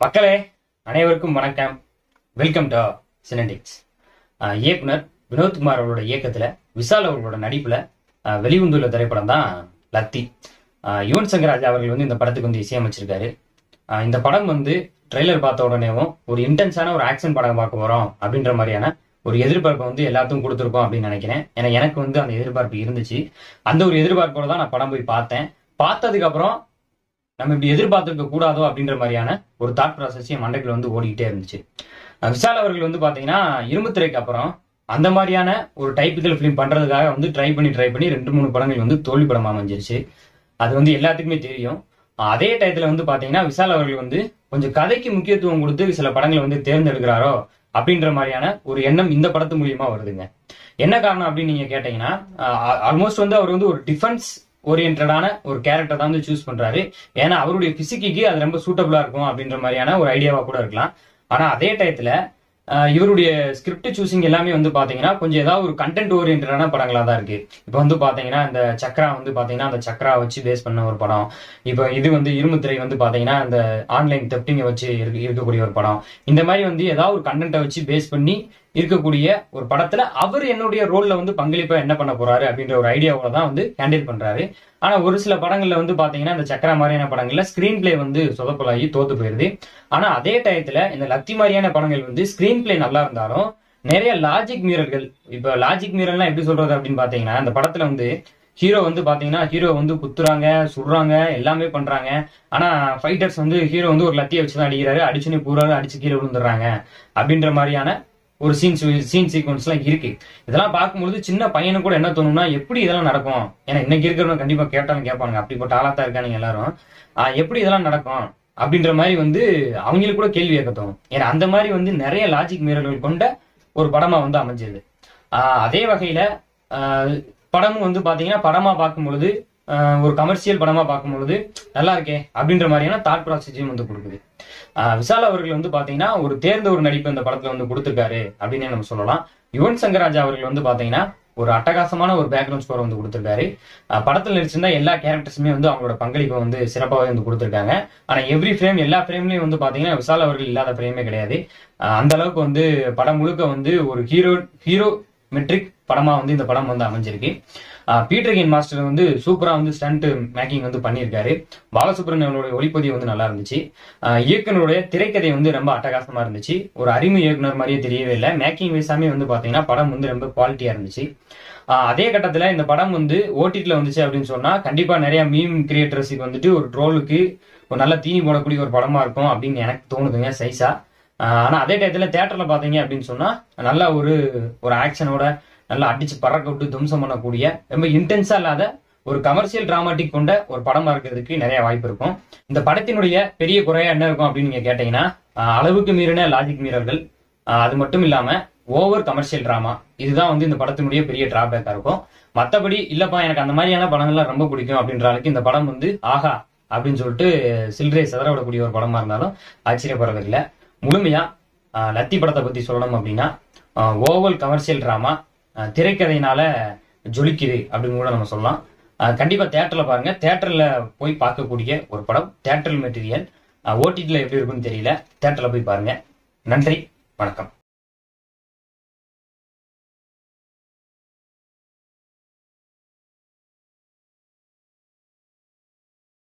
மக்களே அனைவருக்கும் வணக்கம் வெல்கம் டு சினடிக்ஸ் இயக்குனர் வினோத்குமார் அவர்களோட இயக்கத்துல விஷால் அவர்களோட நடிப்புல அஹ், வெளிவந்துள்ள திரைப்படம் தான் லத்தி அஹ், யுவன் சங்கர் ராஜா அவர்கள் வந்து இந்த படத்துக்கு வந்து இசையமைச்சிருக்காரு அஹ், இந்த படம் வந்து ட்ரெய்லர் பார்த்த உடனேவும் ஒரு இன்டென்ஸான ஒரு ஆக்ஷன் படம் பார்க்க போறோம் அப்படின்ற மாதிரியான ஒரு எதிர்பார்ப்பை வந்து எல்லாத்துக்கும் கொடுத்துருக்கோம் அப்படின்னு நினைக்கிறேன் ஏன்னா எனக்கு வந்து அந்த எதிர்பார்ப்பு இருந்துச்சு அந்த ஒரு எதிர்பார்ப்போட தான் நான் படம் போய் பார்த்தேன் பார்த்ததுக்கு அப்புறம் நம்ம இப்படி எதிர்பார்த்திருக்க கூடாதோ அப்படின்ற மாதிரியான ஒரு தாட் ப்ராசஸ் என் மண்டைக்குள்ள வந்து ஓடிக்கிட்டே இருந்துச்சு அஹ் விஷால் அவர்கள் வந்து பாத்தீங்கன்னா இரும்புத்திரைக்கு அப்புறம் அந்த மாதிரியான ஒரு டைப்பிக்கல் ஃபிலிம் பண்றதுக்காக வந்து ட்ரை பண்ணி ட்ரை பண்ணி ரெண்டு மூணு படங்கள் வந்து தோல்வி படமா அமைஞ்சிருச்சு அது வந்து எல்லாத்துக்குமே தெரியும் அஹ் அதே டயத்துல வந்து பாத்தீங்கன்னா விஷால் அவர்கள் வந்து கொஞ்சம் கதைக்கு முக்கியத்துவம் கொடுத்து சில படங்களை வந்து தேர்ந்தெடுக்கிறாரோ அப்படின்ற மாதிரியான ஒரு எண்ணம் இந்த படத்து மூலியமா வருதுங்க என்ன காரணம் அப்படின்னு நீங்க கேட்டீங்கன்னா ஆல்மோஸ்ட் வந்து அவர் வந்து ஒரு டிஃபென்ஸ் ஓரியன்டான ஒரு கேரக்டர் தான் வந்து சூஸ் பண்றாரு ஏன்னா அவருடைய பிசிக்கு அது ரொம்ப சூட்டபிளா இருக்கும் அப்படின்ற மாதிரியான ஒரு ஐடியாவா கூட இருக்கலாம் ஆனா அதே டயத்துல ஆஹ், இவருடைய ஸ்கிரிப்ட் சூசிங் எல்லாமே வந்து பாத்தீங்கன்னா கொஞ்சம் ஏதாவது ஒரு கண்டென்ட் ஓரியன்டான படங்களா தான் இருக்கு இப்போ வந்து பாத்தீங்கன்னா இந்த சக்ரா வந்து பாத்தீங்கன்னா அந்த சக்ரா வச்சு பேஸ் பண்ண ஒரு படம் இப்போ இது வந்து இரும்புத்திரை வந்து பாத்தீங்கன்னா இந்த ஆன்லைன் தெப்டிங்க வச்சு இருக்கு- இருக்கக்கூடிய ஒரு படம் இந்த மாதிரி வந்து ஏதாவது ஒரு கண்டென்ட்டை வச்சு பேஸ் பண்ணி இருக்கக்கூடிய ஒரு படத்துல அவர் என்னுடைய ரோல்ல வந்து பங்களிப்பா என்ன பண்ண போறாரு அப்படின்ற ஒரு ஐடியாவோட தான் வந்து ஹேண்டில் பண்றாரு ஆனா ஒரு சில படங்கள்ல வந்து பாத்தீங்கன்னா இந்த சக்கரா மாதிரியான படங்கள்ல ஸ்கிரீன் பிளே வந்து சொதப்பலாகி தோத்து போயிருது ஆனா அதே டயத்துல இந்த லத்தி மாதிரியான படங்கள் வந்து ஸ்கிரீன் பிளே நல்லா இருந்தாலும் நிறைய லாஜிக் மீறல்கள் இப்ப லாஜிக் மீறல்னா எப்படி சொல்றது அப்படின்னு பாத்தீங்கன்னா இந்த படத்துல வந்து ஹீரோ வந்து பாத்தீங்கன்னா ஹீரோ வந்து குத்துறாங்க சுடுறாங்க எல்லாமே பண்றாங்க ஆனா ஃபைட்டர்ஸ் வந்து ஹீரோ வந்து ஒரு லத்தியை வச்சு தான் அடிக்கிறாரு அடிச்சுன்னு பூரா அடிச்சு கீழே விழுந்துடுறாங்க அப்படின்ற மாதிரியான ஒரு சீன் சீன் சீக்வன்ஸ்லாம் இருக்கு இதெல்லாம் பார்க்கும்போது சின்ன பையனுக்கு கூட என்ன தோணும்னா எப்படி இதெல்லாம் நடக்கும் ஏன்னா இன்னைக்கு இருக்கிறவங்க கண்டிப்பா கேட்டாலும் கேட்பானுங்க அப்படிப்பட்ட ஆளாத்தான் இருக்கானுங்க எல்லாரும் ஆஹ் எப்படி இதெல்லாம் நடக்கும் அப்படின்ற மாதிரி வந்து அவங்களுக்கு கூட கேள்வி கேட்க தோணும் ஏன்னா அந்த மாதிரி வந்து நிறைய லாஜிக் மீறல்கள் கொண்ட ஒரு படமா வந்து அமைஞ்சிருது ஆஹ் அதே வகையில ஆஹ் படமும் வந்து பாத்தீங்கன்னா படமா பார்க்கும் பொழுது ஆஹ் ஒரு கமர்ஷியல் படமா பார்க்கும் பொழுது நல்லா இருக்கே அப்படின்ற மாதிரியான தாட் ப்ராசஸையும் வந்து கொடுக்குது ஆஹ் விஷால் அவர்கள் வந்து பாத்தீங்கன்னா ஒரு தேர்ந்த ஒரு நடிப்பு இந்த படத்துல வந்து கொடுத்திருக்காரு அப்படின்னு நம்ம சொல்லலாம் யுவன் சங்கர் ராஜா அவர்கள் வந்து பாத்தீங்கன்னா ஒரு அட்டகாசமான ஒரு பேக்ரவுண்ட் ஸ்கோர் வந்து கொடுத்திருக்காரு ஆஹ் படத்துல நடிச்சிருந்தா எல்லா கேரக்டர்ஸுமே வந்து அவங்களோட பங்களிப்பை வந்து சிறப்பாகவே வந்து கொடுத்திருக்காங்க ஆனா எவ்ரி ஃப்ரேம் எல்லா ஃப்ரேம்லயும் வந்து பாத்தீங்கன்னா விஷால் அவர்கள் இல்லாத ஃப்ரேமே கிடையாது ஆஹ் அந்த அளவுக்கு வந்து படம் முழுக்க வந்து ஒரு ஹீரோ ஹீரோ மெட்ரிக் படமா வந்து இந்த படம் வந்து அமைஞ்சிருக்கு ஆஹ் பீட்டர் கெயின் மாஸ்டர் வந்து சூப்பரா வந்து ஸ்டண்ட் மேக்கிங் வந்து பண்ணியிருக்காரு பாலசுப்ரமணியனோட ஒளிப்பதிவு வந்து நல்லா இருந்துச்சு ஆஹ் இயக்குனருடைய திரைக்கதை வந்து ரொம்ப அட்டகாசமா இருந்துச்சு ஒரு அறிமுக இயக்குனர் மாதிரியே தெரியவே இல்லை மேக்கிங் வைஸாமே வந்து பாத்தீங்கன்னா படம் வந்து ரொம்ப குவாலிட்டியா இருந்துச்சு ஆஹ் அதே கட்டத்துல இந்த படம் வந்து ஓடிடில வந்துச்சு அப்படின்னு சொன்னா கண்டிப்பா நிறைய மீம் கிரியேட்டர்ஸுக்கு வந்துட்டு ஒரு ட்ரோலுக்கு ஒரு நல்ல தீனி போடக்கூடிய ஒரு படமா இருக்கும் அப்படின்னு எனக்கு தோணுதுங்க சைஸா ஆஹ் ஆனா அதே டயத்துல தியேட்டர்ல பாத்தீங்க அப்படின்னு சொன்னா நல்ல ஒரு ஒரு ஆக்ஷனோட நல்லா அடிச்சு பறக்க விட்டு துவம்சம் பண்ணக்கூடிய ரொம்ப இன்டென்ஸா இல்லாத ஒரு கமர்ஷியல் டிராமாட்டிக் கொண்ட ஒரு படமா இருக்கிறதுக்கு நிறைய வாய்ப்பு இருக்கும் இந்த படத்தினுடைய பெரிய குறையா என்ன இருக்கும் அப்படின்னு நீங்க கேட்டீங்கன்னா ஆஹ் அளவுக்கு மீறின லாஜிக் மீறல்கள் ஆஹ் அது மட்டும் இல்லாம ஓவர் கமர்ஷியல் டிராமா இதுதான் வந்து இந்த படத்தினுடைய பெரிய டிராபேக்கா இருக்கும் மத்தபடி இல்லப்பா எனக்கு அந்த மாதிரியான படங்கள்லாம் ரொம்ப பிடிக்கும் அப்படின்ற அளவுக்கு இந்த படம் வந்து ஆஹா அப்படின்னு சொல்லிட்டு சில்லறை சிதற விடக்கூடிய ஒரு படமா இருந்தாலும் ஆச்சரியப்படுறது இல்லை முழுமையா ஆஹ் லத்தி படத்தை பத்தி சொல்லணும் அப்படின்னா ஓவல் கமர்ஷியல் டிராமா திரைக்கதையினால ஜொலிக்குது அப்படின்னு கூட நம்ம சொல்லலாம் ஆஹ் கண்டிப்பா தேட்டர்ல பாருங்க தேட்டர்ல போய் பார்க்கக்கூடிய ஒரு படம் தேட்டர் மெட்டீரியல் ஓடிடியில் எப்படி இருக்குன்னு தெரியல தேட்டர்ல போய் பாருங்க நன்றி வணக்கம்